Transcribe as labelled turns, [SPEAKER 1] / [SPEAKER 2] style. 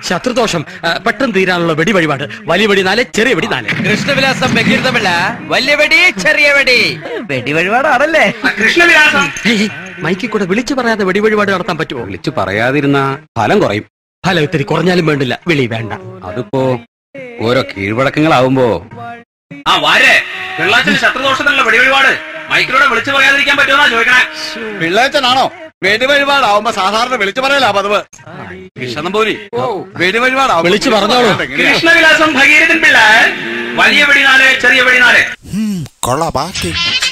[SPEAKER 1] ശത്രുദോഷം ആ, പെട്ടെന്ന് തീരാനുള്ള വെടി വഴിപാട് വലിയ വെടി നാല് ചെറിയ വെടി നാല്
[SPEAKER 2] കൃഷ്ണവിലാസം ബഹിർദമില്ല വലിയ വെടി ചെറിയ വെടി വെടി വഴിപാടാണല്ലേ
[SPEAKER 3] കൃഷ്ണവിലാസം
[SPEAKER 1] ഏയ്, മൈക്കിൽ കൂടെ വിളിച്ചു പറയാതെ വെടി വഴിപാട് നടത്താൻ പറ്റുമോ
[SPEAKER 4] വിളിച്ചു പറയാതിരുന്ന ഫലം കുറയും
[SPEAKER 1] ഫലം ഇത്തിരി കുറഞ്ഞാലും വേണ്ടില്ല വിളി വേണ്ട
[SPEAKER 4] അതിപ്പോ ഓരോ കീഴ്വഴക്കങ്ങളാവുമ്പോ
[SPEAKER 3] ആ വാരെ പിള്ളാച്ചന് ശത്രുദോഷത്തിനുള്ള വെടിവഴിപാട് മൈക്കിലൂടെ വിളിച്ചു പറയാതിരിക്കാൻ പറ്റുമെന്നാ ചോദിക്കണേ
[SPEAKER 5] പിള്ളേച്ചനാണോ വെടിവഴിപാടാവുമ്പോ സാധാരണ വിളിച്ചു പറയലാ പതിവ് കൃഷ്ണനമ്പൂരി വെടിവഴിപാടാവുമ്പോ
[SPEAKER 1] വിളിച്ചു പറഞ്ഞോളൂ.
[SPEAKER 5] എങ്ങനെയാ?
[SPEAKER 3] കൃഷ്ണവിലാസം ഭഗീരഥൻ പിള്ള വലിയ വെടി നാല് ചെറിയ വെടി നാല്
[SPEAKER 6] കൊള്ളാ ബാക്കി